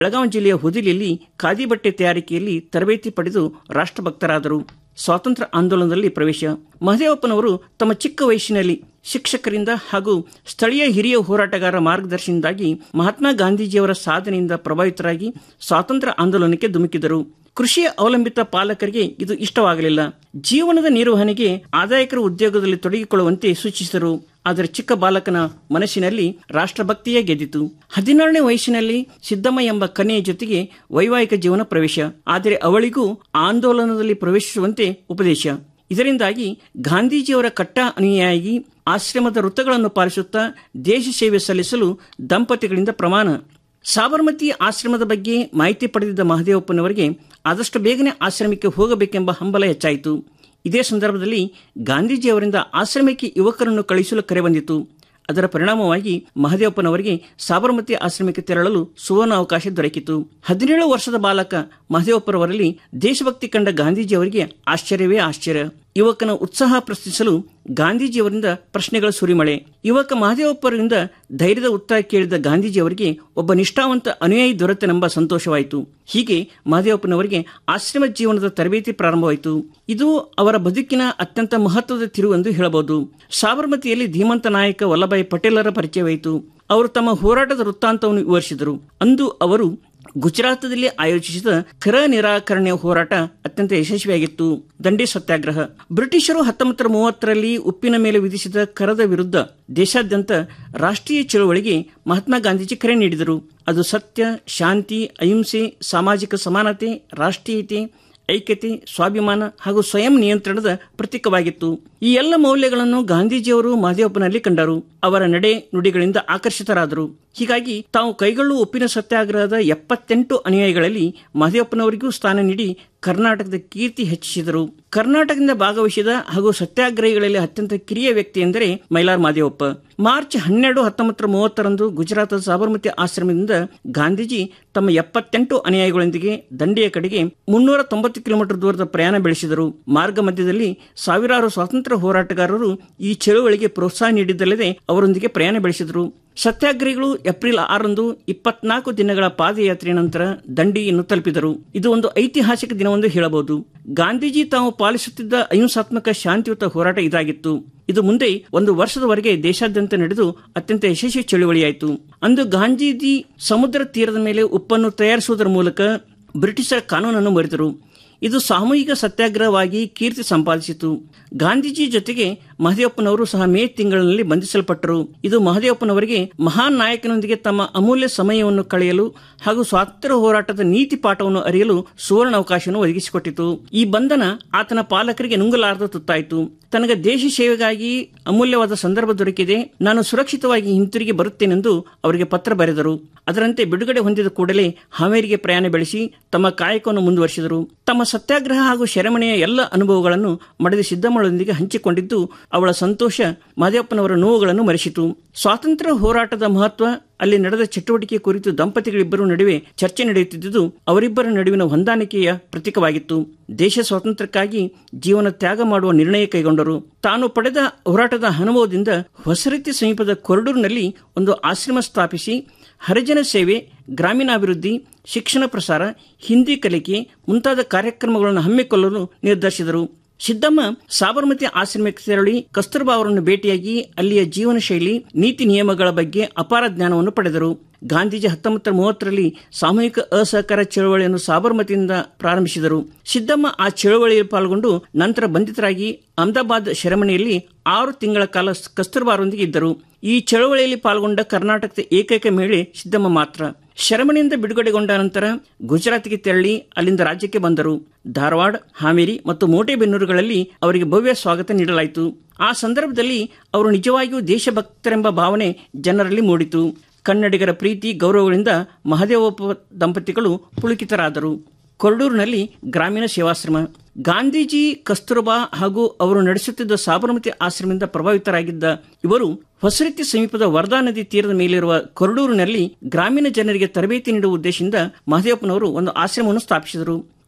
ಬೆಳಗಾವಿ ಜಿಲ್ಲೆಯ ಹುದಿಲಿಯಲ್ಲಿ ಖಾದಿ ಬಟ್ಟೆ ತಯಾರಿಕೆಯಲ್ಲಿ ತರಬೇತಿ ಪಡೆದು ರಾಷ್ಟ್ರಭಕ್ತರಾದರು ಸ್ವಾತಂತ್ರ್ಯ ಆಂದೋಲನದಲ್ಲಿ ಪ್ರವೇಶ ಮಹದೇವಪ್ಪನವರು ತಮ್ಮ ಚಿಕ್ಕ ವಯಸ್ಸಿನಲ್ಲಿ ಶಿಕ್ಷಕರಿಂದ ಹಾಗೂ ಸ್ಥಳೀಯ ಹಿರಿಯ ಹೋರಾಟಗಾರ ಮಾರ್ಗದರ್ಶನದಿಂದಾಗಿ ಮಹಾತ್ಮ ಗಾಂಧೀಜಿಯವರ ಸಾಧನೆಯಿಂದ ಪ್ರಭಾವಿತರಾಗಿ ಸ್ವಾತಂತ್ರ್ಯ ಆಂದೋಲನಕ್ಕೆ ಧುಮುಕಿದರು ಕೃಷಿ ಅವಲಂಬಿತ ಪಾಲಕರಿಗೆ ಇದು ಇಷ್ಟವಾಗಲಿಲ್ಲ ಜೀವನದ ನಿರ್ವಹಣೆಗೆ ಆದಾಯಕರ ಉದ್ಯೋಗದಲ್ಲಿ ತೊಡಗಿಕೊಳ್ಳುವಂತೆ ಸೂಚಿಸಿದರು ಆದರೆ ಚಿಕ್ಕ ಬಾಲಕನ ಮನಸ್ಸಿನಲ್ಲಿ ರಾಷ್ಟ್ರಭಕ್ತಿಯೇ ಗೆದ್ದಿತು ಹದಿನಾರನೇ ವಯಸ್ಸಿನಲ್ಲಿ ಸಿದ್ದಮ್ಮ ಎಂಬ ಕನ್ಯೆಯ ಜೊತೆಗೆ ವೈವಾಹಿಕ ಜೀವನ ಪ್ರವೇಶ ಆದರೆ ಅವಳಿಗೂ ಆಂದೋಲನದಲ್ಲಿ ಪ್ರವೇಶಿಸುವಂತೆ ಉಪದೇಶ ಇದರಿಂದಾಗಿ ಗಾಂಧೀಜಿಯವರ ಕಟ್ಟ ಅನುಯಾಯಿ ಆಶ್ರಮದ ವೃತ್ತಗಳನ್ನು ಪಾಲಿಸುತ್ತಾ ದೇಶ ಸೇವೆ ಸಲ್ಲಿಸಲು ದಂಪತಿಗಳಿಂದ ಪ್ರಮಾಣ ಸಾಬರಮತಿ ಆಶ್ರಮದ ಬಗ್ಗೆ ಮಾಹಿತಿ ಪಡೆದಿದ್ದ ಮಹದೇವಪ್ಪನವರಿಗೆ ಆದಷ್ಟು ಬೇಗನೆ ಆಶ್ರಮಕ್ಕೆ ಹೋಗಬೇಕೆಂಬ ಹಂಬಲ ಹೆಚ್ಚಾಯಿತು ಇದೇ ಸಂದರ್ಭದಲ್ಲಿ ಗಾಂಧೀಜಿಯವರಿಂದ ಆಶ್ರಮಕ್ಕೆ ಯುವಕರನ್ನು ಕಳುಹಿಸಲು ಕರೆ ಬಂದಿತು ಅದರ ಪರಿಣಾಮವಾಗಿ ಮಹದೇವಪ್ಪನವರಿಗೆ ಸಾಬರಮತಿ ಆಶ್ರಮಕ್ಕೆ ತೆರಳಲು ಸುವರ್ಣ ಅವಕಾಶ ದೊರಕಿತು ಹದಿನೇಳು ವರ್ಷದ ಬಾಲಕ ಮಹದೇವಪ್ಪರವರಲ್ಲಿ ದೇಶಭಕ್ತಿ ಕಂಡ ಗಾಂಧೀಜಿಯವರಿಗೆ ಆಶ್ಚರ್ಯವೇ ಆಶ್ಚರ್ಯ ಯುವಕನ ಉತ್ಸಾಹ ಪ್ರಶ್ನಿಸಲು ಗಾಂಧೀಜಿಯವರಿಂದ ಪ್ರಶ್ನೆಗಳ ಸುರಿಮಳೆ ಯುವಕ ಮಹದೇವಪ್ಪರಿಂದ ಧೈರ್ಯದ ಉತ್ತರ ಕೇಳಿದ ಗಾಂಧೀಜಿಯವರಿಗೆ ಒಬ್ಬ ನಿಷ್ಠಾವಂತ ಅನುಯಾಯಿ ದೊರೆತನೆಂಬ ಸಂತೋಷವಾಯಿತು ಹೀಗೆ ಮಹದೇವಪ್ಪನವರಿಗೆ ಆಶ್ರಮ ಜೀವನದ ತರಬೇತಿ ಪ್ರಾರಂಭವಾಯಿತು ಇದು ಅವರ ಬದುಕಿನ ಅತ್ಯಂತ ಮಹತ್ವದ ತಿರುವು ಎಂದು ಹೇಳಬಹುದು ಸಾಬರಮತಿಯಲ್ಲಿ ಧೀಮಂತ ನಾಯಕ ವಲ್ಲಭಾಯಿ ಪಟೇಲರ ಪರಿಚಯವಾಯಿತು ಅವರು ತಮ್ಮ ಹೋರಾಟದ ವೃತ್ತಾಂತವನ್ನು ವಿವರಿಸಿದರು ಅಂದು ಅವರು ಗುಜರಾತದಲ್ಲಿ ಆಯೋಜಿಸಿದ ಕರ ನಿರಾಕರಣೆ ಹೋರಾಟ ಅತ್ಯಂತ ಯಶಸ್ವಿಯಾಗಿತ್ತು ದಂಡಿ ಸತ್ಯಾಗ್ರಹ ಬ್ರಿಟಿಷರು ಹತ್ತೊಂಬತ್ತರ ಮೂವತ್ತರಲ್ಲಿ ಉಪ್ಪಿನ ಮೇಲೆ ವಿಧಿಸಿದ ಕರದ ವಿರುದ್ಧ ದೇಶಾದ್ಯಂತ ರಾಷ್ಟ್ರೀಯ ಚಳುವಳಿಗೆ ಮಹಾತ್ಮ ಗಾಂಧೀಜಿ ಕರೆ ನೀಡಿದರು ಅದು ಸತ್ಯ ಶಾಂತಿ ಅಹಿಂಸೆ ಸಾಮಾಜಿಕ ಸಮಾನತೆ ರಾಷ್ಟ್ರೀಯತೆ ಐಕ್ಯತೆ ಸ್ವಾಭಿಮಾನ ಹಾಗೂ ಸ್ವಯಂ ನಿಯಂತ್ರಣದ ಪ್ರತೀಕವಾಗಿತ್ತು ಈ ಎಲ್ಲ ಮೌಲ್ಯಗಳನ್ನು ಗಾಂಧೀಜಿಯವರು ಮಹದೇವಪ್ಪನಲ್ಲಿ ಕಂಡರು ಅವರ ನಡೆ ನುಡಿಗಳಿಂದ ಆಕರ್ಷಿತರಾದರು ಹೀಗಾಗಿ ತಾವು ಕೈಗೊಳ್ಳುವ ಉಪ್ಪಿನ ಸತ್ಯಾಗ್ರಹದ ಎಪ್ಪತ್ತೆಂಟು ಅನುಯಾಯಿಗಳಲ್ಲಿ ಮಹದೇವಪ್ಪನವರಿಗೂ ಸ್ಥಾನ ನೀಡಿ ಕರ್ನಾಟಕದ ಕೀರ್ತಿ ಹೆಚ್ಚಿಸಿದರು ಕರ್ನಾಟಕದಿಂದ ಭಾಗವಹಿಸಿದ ಹಾಗೂ ಸತ್ಯಾಗ್ರಹಿಗಳಲ್ಲಿ ಅತ್ಯಂತ ಕಿರಿಯ ವ್ಯಕ್ತಿ ಎಂದರೆ ಮೈಲಾರ್ ಮಹದೇವಪ್ಪ ಮಾರ್ಚ್ ಹನ್ನೆರಡು ಹತ್ತೊಂಬತ್ತರ ಮೂವತ್ತರಂದು ಗುಜರಾತ್ ಸಾಬರಮತಿ ಆಶ್ರಮದಿಂದ ಗಾಂಧೀಜಿ ತಮ್ಮ ಎಪ್ಪತ್ತೆಂಟು ಅನುಯಾಯಿಗಳೊಂದಿಗೆ ದಂಡೆಯ ಕಡೆಗೆ ಮುನ್ನೂರ ತೊಂಬತ್ತು ಕಿಲೋಮೀಟರ್ ದೂರದ ಪ್ರಯಾಣ ಬೆಳೆಸಿದರು ಮಾರ್ಗ ಮಧ್ಯದಲ್ಲಿ ಸಾವಿರಾರು ಸ್ವಾತಂತ್ರ್ಯ ಹೋರಾಟಗಾರರು ಈ ಚಳುವಳಿಗೆ ಪ್ರೋತ್ಸಾಹ ನೀಡಿದ್ದಲ್ಲದೆ ಅವರೊಂದಿಗೆ ಪ್ರಯಾಣ ಬೆಳೆಸಿದರು ಸತ್ಯಾಗ್ರಹಿಗಳು ಏಪ್ರಿಲ್ ಆರಂದು ಇಪ್ಪತ್ನಾಲ್ಕು ದಿನಗಳ ಪಾದಯಾತ್ರೆಯ ನಂತರ ದಂಡಿಯನ್ನು ತಲುಪಿದರು ಇದು ಒಂದು ಐತಿಹಾಸಿಕ ದಿನವೆಂದು ಹೇಳಬಹುದು ಗಾಂಧೀಜಿ ತಾವು ಪಾಲಿಸುತ್ತಿದ್ದ ಅಹಿಂಸಾತ್ಮಕ ಶಾಂತಿಯುತ ಹೋರಾಟ ಇದಾಗಿತ್ತು ಇದು ಮುಂದೆ ಒಂದು ವರ್ಷದವರೆಗೆ ದೇಶಾದ್ಯಂತ ನಡೆದು ಅತ್ಯಂತ ಯಶಸ್ವಿ ಚಳುವಳಿಯಾಯಿತು ಅಂದು ಗಾಂಧೀಜಿ ಸಮುದ್ರ ತೀರದ ಮೇಲೆ ಉಪ್ಪನ್ನು ತಯಾರಿಸುವುದರ ಮೂಲಕ ಬ್ರಿಟಿಷರ ಕಾನೂನನ್ನು ಮುರಿದರು ಇದು ಸಾಮೂಹಿಕ ಸತ್ಯಾಗ್ರಹವಾಗಿ ಕೀರ್ತಿ ಸಂಪಾದಿಸಿತು ಗಾಂಧೀಜಿ ಜೊತೆಗೆ ಮಹದೇವಪ್ಪನವರು ಸಹ ಮೇ ತಿಂಗಳಿನಲ್ಲಿ ಬಂಧಿಸಲ್ಪಟ್ಟರು ಇದು ಮಹದೇವಪ್ಪನವರಿಗೆ ಮಹಾನ್ ನಾಯಕನೊಂದಿಗೆ ತಮ್ಮ ಅಮೂಲ್ಯ ಸಮಯವನ್ನು ಕಳೆಯಲು ಹಾಗೂ ಸ್ವಾತಂತ್ರ್ಯ ಹೋರಾಟದ ನೀತಿ ಪಾಠವನ್ನು ಅರಿಯಲು ಸುವರ್ಣ ಅವಕಾಶವನ್ನು ಒದಗಿಸಿಕೊಟ್ಟಿತು ಈ ಬಂಧನ ಆತನ ಪಾಲಕರಿಗೆ ನುಂಗಲಾರದ ತುತ್ತಾಯಿತು ತನಗೆ ದೇಶ ಸೇವೆಗಾಗಿ ಅಮೂಲ್ಯವಾದ ಸಂದರ್ಭ ದೊರಕಿದೆ ನಾನು ಸುರಕ್ಷಿತವಾಗಿ ಹಿಂತಿರುಗಿ ಬರುತ್ತೇನೆಂದು ಅವರಿಗೆ ಪತ್ರ ಬರೆದರು ಅದರಂತೆ ಬಿಡುಗಡೆ ಹೊಂದಿದ ಕೂಡಲೇ ಹಾವೇರಿಗೆ ಪ್ರಯಾಣ ಬೆಳೆಸಿ ತಮ್ಮ ಕಾಯಕವನ್ನು ಮುಂದುವರಿಸಿದರು ತಮ್ಮ ಸತ್ಯಾಗ್ರಹ ಹಾಗೂ ಶರಮಣೆಯ ಎಲ್ಲ ಅನುಭವಗಳನ್ನು ಮಡದಿ ಸಿದ್ದಮ್ಮಳೊಂದಿಗೆ ಹಂಚಿಕೊಂಡಿದ್ದು ಅವಳ ಸಂತೋಷ ಮಹದೇವಪ್ಪನವರ ನೋವುಗಳನ್ನು ಮರೆಸಿತು ಸ್ವಾತಂತ್ರ್ಯ ಹೋರಾಟದ ಮಹತ್ವ ಅಲ್ಲಿ ನಡೆದ ಚಟುವಟಿಕೆ ಕುರಿತು ದಂಪತಿಗಳಿಬ್ಬರ ನಡುವೆ ಚರ್ಚೆ ನಡೆಯುತ್ತಿದ್ದುದು ಅವರಿಬ್ಬರ ನಡುವಿನ ಹೊಂದಾಣಿಕೆಯ ಪ್ರತೀಕವಾಗಿತ್ತು ದೇಶ ಸ್ವಾತಂತ್ರ್ಯಕ್ಕಾಗಿ ಜೀವನ ತ್ಯಾಗ ಮಾಡುವ ನಿರ್ಣಯ ಕೈಗೊಂಡರು ತಾನು ಪಡೆದ ಹೋರಾಟದ ಅನುಭವದಿಂದ ಹೊಸ ರೀತಿ ಸಮೀಪದ ಕೊರಡೂರಿನಲ್ಲಿ ಒಂದು ಆಶ್ರಮ ಸ್ಥಾಪಿಸಿ ಹರಿಜನ ಸೇವೆ ಗ್ರಾಮೀಣಾಭಿವೃದ್ಧಿ ಶಿಕ್ಷಣ ಪ್ರಸಾರ ಹಿಂದಿ ಕಲಿಕೆ ಮುಂತಾದ ಕಾರ್ಯಕ್ರಮಗಳನ್ನು ಹಮ್ಮಿಕೊಳ್ಳಲು ನಿರ್ಧರಿಸಿದರು ಸಿದ್ದಮ್ಮ ಸಾಬರಮತಿ ಆಶ್ರಮಕ್ಕೆ ತೆರಳಿ ಕಸ್ತೂರ್ಬಾ ಅವರನ್ನು ಭೇಟಿಯಾಗಿ ಅಲ್ಲಿಯ ಜೀವನ ಶೈಲಿ ನೀತಿ ನಿಯಮಗಳ ಬಗ್ಗೆ ಅಪಾರ ಜ್ಞಾನವನ್ನು ಪಡೆದರು ಗಾಂಧೀಜಿ ಹತ್ತೊಂಬತ್ತರ ಮೂವತ್ತರಲ್ಲಿ ಸಾಮೂಹಿಕ ಅಸಹಕಾರ ಚಳವಳಿಯನ್ನು ಸಾಬರಮತಿಯಿಂದ ಪ್ರಾರಂಭಿಸಿದರು ಸಿದ್ದಮ್ಮ ಆ ಚಳವಳಿಯಲ್ಲಿ ಪಾಲ್ಗೊಂಡು ನಂತರ ಬಂಧಿತರಾಗಿ ಅಹಮದಾಬಾದ್ ಶರಮಣೆಯಲ್ಲಿ ಆರು ತಿಂಗಳ ಕಾಲ ಕಸ್ತೂರ್ಬಾರೊಂದಿಗೆ ಇದ್ದರು ಈ ಚಳವಳಿಯಲ್ಲಿ ಪಾಲ್ಗೊಂಡ ಕರ್ನಾಟಕದ ಏಕೈಕ ಮಹಿಳೆ ಸಿದ್ದಮ್ಮ ಮಾತ್ರ ಶರಮಣಿಯಿಂದ ಬಿಡುಗಡೆಗೊಂಡ ನಂತರ ಗುಜರಾತ್ಗೆ ತೆರಳಿ ಅಲ್ಲಿಂದ ರಾಜ್ಯಕ್ಕೆ ಬಂದರು ಧಾರವಾಡ ಹಾವೇರಿ ಮತ್ತು ಮೋಟೆಬೆನ್ನೂರುಗಳಲ್ಲಿ ಅವರಿಗೆ ಭವ್ಯ ಸ್ವಾಗತ ನೀಡಲಾಯಿತು ಆ ಸಂದರ್ಭದಲ್ಲಿ ಅವರು ನಿಜವಾಗಿಯೂ ದೇಶಭಕ್ತರೆಂಬ ಭಾವನೆ ಜನರಲ್ಲಿ ಮೂಡಿತು ಕನ್ನಡಿಗರ ಪ್ರೀತಿ ಗೌರವಗಳಿಂದ ಮಹದೇವಪ್ಪ ದಂಪತಿಗಳು ಪುಳುಕಿತರಾದರು ಕೊರಡೂರಿನಲ್ಲಿ ಗ್ರಾಮೀಣ ಸೇವಾಶ್ರಮ ಗಾಂಧೀಜಿ ಕಸ್ತೂರ್ಬಾ ಹಾಗೂ ಅವರು ನಡೆಸುತ್ತಿದ್ದ ಸಾಬರಮತಿ ಆಶ್ರಮದಿಂದ ಪ್ರಭಾವಿತರಾಗಿದ್ದ ಇವರು ಹೊಸರೀತಿ ಸಮೀಪದ ವರ್ಧಾ ನದಿ ತೀರದ ಮೇಲಿರುವ ಕೊರಡೂರಿನಲ್ಲಿ ಗ್ರಾಮೀಣ ಜನರಿಗೆ ತರಬೇತಿ ನೀಡುವ ಉದ್ದೇಶದಿಂದ ಮಹದೇವಪ್ಪನವರು ಒಂದು ಆಶ್ರಮವನ್ನು ಸ್ಥಾಪಿಸಿದರು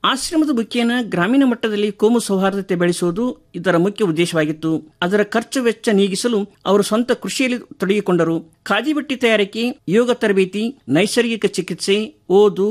ಆಶ್ರಮದ ಮುಖೇನ ಗ್ರಾಮೀಣ ಮಟ್ಟದಲ್ಲಿ ಕೋಮು ಸೌಹಾರ್ದತೆ ಬೆಳೆಸುವುದು ಇದರ ಮುಖ್ಯ ಉದ್ದೇಶವಾಗಿತ್ತು ಅದರ ಖರ್ಚು ವೆಚ್ಚ ನೀಗಿಸಲು ಅವರು ಸ್ವಂತ ಕೃಷಿಯಲ್ಲಿ ತೊಡಗಿಕೊಂಡರು ಖಾದಿ ಬಟ್ಟೆ ತಯಾರಿಕೆ ಯೋಗ ತರಬೇತಿ ನೈಸರ್ಗಿಕ ಚಿಕಿತ್ಸೆ ಓದು